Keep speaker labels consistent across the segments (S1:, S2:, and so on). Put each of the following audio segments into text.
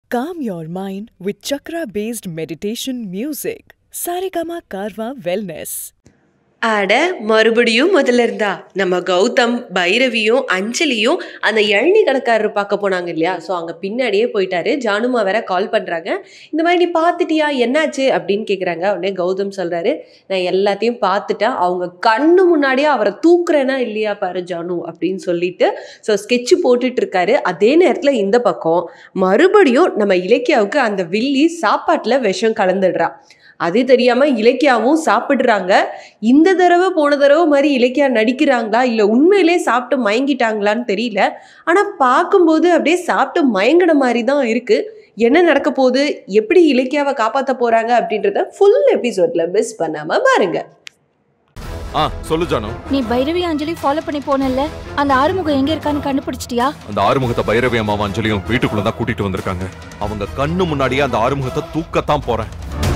S1: Calm your mind with chakra based meditation music. Saregama Karwa Wellness.
S2: அட மறுபடியும் முதல்ல இருந்தா நம்ம கௌதம் பைரவியும் அஞ்சலியும் அந்த இளநீ கடைக்காரர் பார்க்க போனாங்க இல்லையா ஸோ அங்கே பின்னாடியே போயிட்டாரு ஜானுமா வேற கால் பண்ணுறாங்க இந்த மாதிரி நீ பார்த்துட்டியா என்னாச்சு அப்படின்னு கேட்குறாங்க உடனே கௌதம் சொல்கிறாரு நான் எல்லாத்தையும் பார்த்துட்டேன் அவங்க கண்ணு முன்னாடியே அவரை தூக்குறேனா இல்லையா பாரு ஜானு அப்படின்னு சொல்லிட்டு ஸோ ஸ்கெட்சு போட்டுட்டு இருக்காரு அதே நேரத்தில் இந்த பக்கம் மறுபடியும் நம்ம இலக்கியாவுக்கு அந்த வில்லி சாப்பாட்டில் விஷம் கலந்துடுறா அது தெரியாம இலக்கியாவும் சாப்பிடுறாங்க இந்த தடவை போன தடவை மாதிரி இலக்கியா நடிக்கிறாங்களா இல்ல உண்மையிலே சாப்பிட்டு மயங்கிட்டாங்களான்னு தெரியல ஆனா பார்க்கும்போது அப்படியே சாப்பிட்டு மயங்கின மாதிரி தான் இருக்கு என்ன நடக்க போகுது எப்படி இலக்கியாவை காப்பாத்த போறாங்க அப்படின்றத ஃபுல் எபிசோட்ல மிஸ் பண்ணாம பாருங்க
S3: ஆ சொல்லு ஜானு
S4: நீ பைரவி அஞ்சலி ஃபாலோ பண்ணி போனல்ல அந்த ஆறுமுகம் எங்க இருக்கான்னு கண்டுபிடிச்சிட்டியா
S3: அந்த ஆறுமுகத்தை பைரவி அம்மாவும் அஞ்சலியும் வீட்டுக்குள்ள தான் கூட்டிட்டு வந்திருக்காங்க அவங்க கண்ணு முன்னாடியே அந்த ஆறுமுகத்தை தூக்கத்தான் போறேன்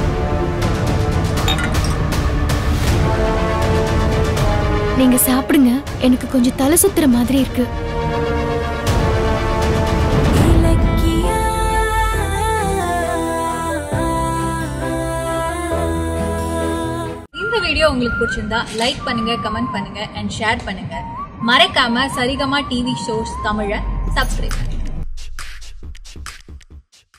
S4: நீங்க சாப்பிடுங்க எனக்கு கொஞ்சம் தலை சுத்துற மாதிரி இருக்கு
S5: இந்த வீடியோ உங்களுக்கு பிடிச்சிருந்தா லைக் பண்ணுங்க கமெண்ட் பண்ணுங்க அண்ட் ஷேர் பண்ணுங்க மறக்காம சரிகமா டிவி ஷோஸ் தமிழை சப்ஸ்கிரைப் பண்ணுங்க